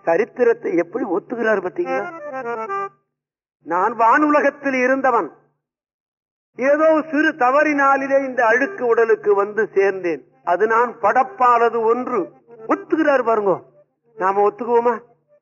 சரித்திரத்தை எப்படி ஒத்துகிறார் பார்த்தீங்களா நான் வானுலகத்தில் இருந்தவன் ஏதோ சிறு தவறினாலிலே இந்த அழுக்கு உடலுக்கு வந்து சேர்ந்தேன் அது நான் படப்பானது ஒன்று ஒத்துக்கிறார் பாருங்க நாம ஒத்துக்குவோமா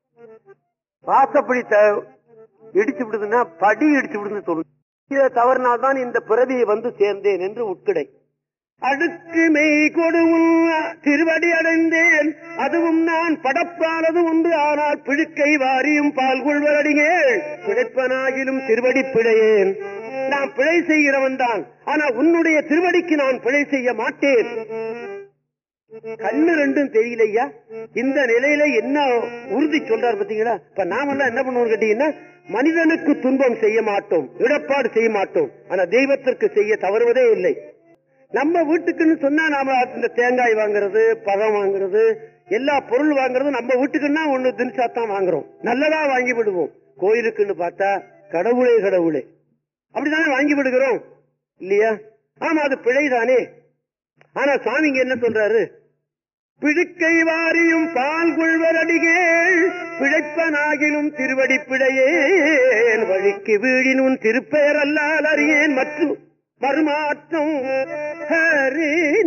வாசப்படி த- இடிச்சு விடுதுன்னா படி இடிச்சு விடுதுன்னு சொல்லு இதை தவறினால்தான் இந்த பிறவியை வந்து சேர்ந்தேன் என்று உட்கிடை அடுக்கு மெய் கொடுவும் திருவடி அடைந்தேன் அதுவும் நான் படப்பானது ஒன்று ஆனால் பிழுக்கை வாரியும் பால் கொள்வரடிகேள் பிழைப்பனாகிலும் திருவடி பிழையேன் நான் பிழை செய்கிறவன் தான் ஆனா உன்னுடைய திருவடிக்கு நான் பிழை செய்ய மாட்டேன் கண்ணு ரெண்டும் தெரியலையா இந்த நிலையில என்ன உறுதி சொல்றாரு பாத்தீங்களா இப்ப நாமெல்லாம் என்ன பண்ணுவோம் கேட்டீங்கன்னா மனிதனுக்கு துன்பம் செய்ய மாட்டோம் இடப்பாடு செய்ய மாட்டோம் ஆனா தெய்வத்திற்கு செய்ய தவறுவதே இல்லை நம்ம வீட்டுக்குன்னு சொன்னா நாம இந்த தேங்காய் வாங்குறது பழம் வாங்குறது எல்லா பொருள் வாங்குறது நம்ம வீட்டுக்குன்னா ஒண்ணு தினசாத்தான் வாங்குறோம் நல்லதா வாங்கி விடுவோம் கோயிலுக்குன்னு பார்த்தா கடவுளே கடவுளே அப்படித்தானே வாங்கி விடுகிறோம் இல்லையா ஆமா அது பிழைதானே ஆனா சுவாமிங்க என்ன சொல்றாரு பிழுக்கை வாரியும் பால் கொள்வர் அடிகேள் பிழைப்பனாகிலும் திருவடி பிழையேன் வழிக்கு வீழின் உன் திருப்பெயர் அல்லால் அறியேன் மற்றும் மறுமாற்றம் ஹரி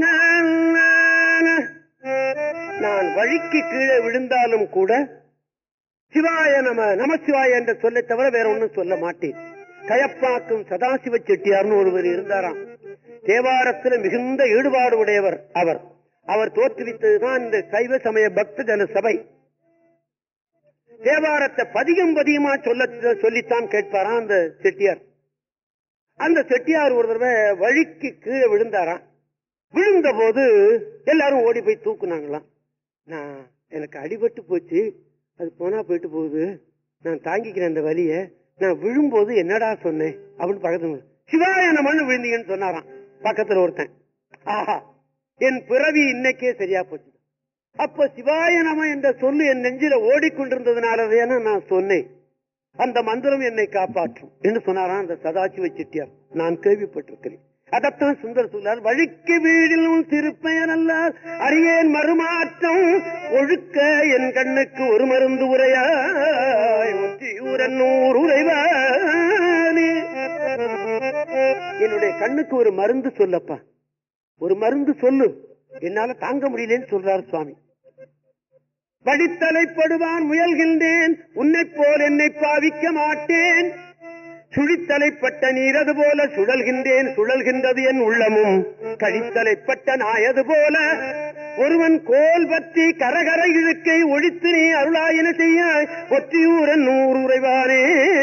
நான. நான் வழிக்கு கீழே விழுந்தாலும் கூட சிவாய நம நமசிவாய என்ற சொல்லை தவிர வேற ஒண்ணும் சொல்ல மாட்டேன் கயப்பாக்கும் சதாசிவ செட்டியார்னு ஒருவர் இருந்தாராம் தேவாரத்தில் மிகுந்த ஈடுபாடு உடையவர் அவர் அவர் தோற்றுவித்ததுதான் இந்த சைவ சமய பக்த ஜன சபை தேவாரத்தை பதிகம் பதிகமா சொல்ல சொல்லித்தான் கேட்பாராம் அந்த செட்டியார் அந்த செட்டியார் ஒரு தடவை வழிக்கு கீழே விழுந்தாராம் விழுந்த போது எல்லாரும் ஓடி போய் தூக்குனாங்களாம் நான் எனக்கு அடிபட்டு போச்சு அது போனா போயிட்டு போகுது நான் தாங்கிக்கிறேன் அந்த வலிய நான் விழும்போது என்னடா சொன்னேன் அப்படின்னு பக்கத்துல சிவாய மண்ணு விழுந்தீங்கன்னு சொன்னாராம் பக்கத்துல ஒருத்தன் ஆஹா என் பிறவி இன்னைக்கே சரியா போச்சு அப்ப சிவாய நம என்ற சொல்லு என் நெஞ்சில ஓடிக்கொண்டிருந்ததுனாலதான நான் சொன்னேன் அந்த மந்திரம் என்னை காப்பாற்றும் என்று சொன்னாராம் அந்த சதாசிவ செட்டியார் நான் கேள்விப்பட்டிருக்கிறேன் அதத்தான் சுந்தர் சொல்லார் வழிக்கு வீடில் உன் திருப்பெயர் அல்லால் அரியேன் மறுமாற்றம் ஒழுக்க என் கண்ணுக்கு ஒரு மருந்து உரையாய் ஒற்றியூரன் நூறு உரைவானே என்னுடைய கண்ணுக்கு ஒரு மருந்து சொல்லப்பா ஒரு மருந்து சொல்லு என்னால தாங்க முடியலன்னு சொல்றாரு சுவாமி வடித்தலைப்படுவான் முயல்கின்றேன் உன்னைப் போல் என்னை பாவிக்க மாட்டேன் சுழித்தலைப்பட்ட நீரது போல சுழல்கின்றேன் சுழல்கின்றது என் உள்ளமும் கழித்தலைப்பட்ட நாயது போல ஒருவன் கோல் பற்றி கரகர இழுக்கை ஒழித்து நீ அருளாயின செய்ய ஒற்றியூரன் நூறு உறைவானே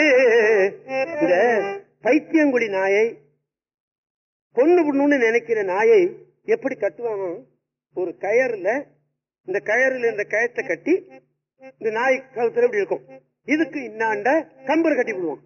இந்த பைத்தியங்குடி நாயை கொன்னு விடணும்னு நினைக்கிற நாயை எப்படி கட்டுவாங்க ஒரு கயறுல இந்த கயறுல இந்த கயத்தை கட்டி இந்த நாய் கழுத்துல இப்படி இருக்கும் இதுக்கு இன்னாண்ட கம்பரை கட்டி விடுவான்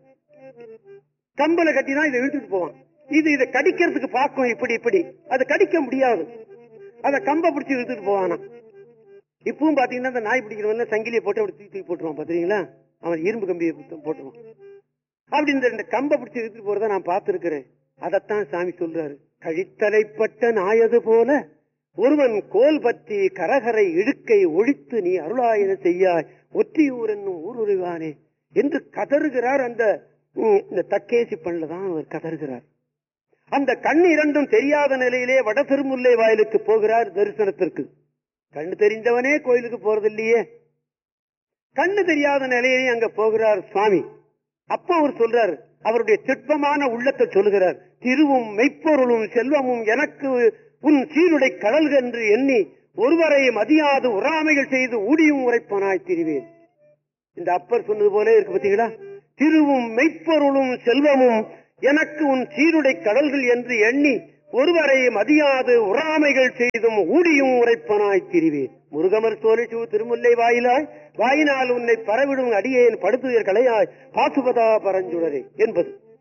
கம்பல கட்டி தான் இதை இழுத்துட்டு போவான் இது இதை கடிக்கிறதுக்கு பார்க்கும் இப்படி இப்படி அதை கடிக்க முடியாது அத கம்ப பிடிச்சி இழுத்துட்டு போவானா இப்பவும் பாத்தீங்கன்னா இந்த நாய் பிடிக்கிறவன் சங்கிலியை போட்டு அப்படி தூக்கி தூக்கி போட்டுருவான் பாத்தீங்களா அவன் இரும்பு கம்பியை போட்டுருவான் அப்படி இந்த இந்த கம்ப பிடிச்சி இழுத்துட்டு போறத நான் பார்த்திருக்கிறேன் அதத்தான் சாமி சொல்றாரு கழித்தலைப்பட்ட நாயது போல ஒருவன் கோல் பற்றி கரகரை இழுக்கை ஒழித்து நீ அருளாயன செய்யாய் ஒற்றியூர் என்னும் ஊருருவானே என்று கதறுகிறார் அந்த ம், இந்த தக்கேசி பண்ணல தான் அவர் கதறுகிறார் அந்த கண் இரண்டும் தெரியாத நிலையிலே வட திருமுல்லை வாயிலுக்கு போகிறார் தரிசனத்திற்கு கண்ணு தெரிந்தவனே கோயிலுக்கு போறது இல்லையே கண்ணு தெரியாத நிலையிலே அங்க போகிறார் சுவாமி அப்ப அவர் சொல்றாரு அவருடைய திட்பமான உள்ளத்தை சொல்லுகிறார் திருவும் மெய்ப்பொருளும் செல்வமும் எனக்கு உன் சீருடை கடல்க என்று எண்ணி ஒருவரை மதியாது உறாமைகள் செய்து ஊடியும் உரைப்பனாய் திரிவேன் இந்த அப்பர் சொன்னது போல இருக்கு பாத்தீங்களா திருவும் மெய்ப்பொருளும் செல்வமும் எனக்கு உன் சீருடை கடல்கள் என்று எண்ணி ஒருவரை மதியாது உறாமைகள் செய்தும் ஊடியும் உரைப்பனாய் திரிவேன் முருகமர் சோழிச்சு திருமுல்லை வாயிலாய் வாயினால் உன்னை பரவிடும் அடியேன் படுத்துயர் கலையாய் பாசுபதா பரஞ்சுடரே என்பது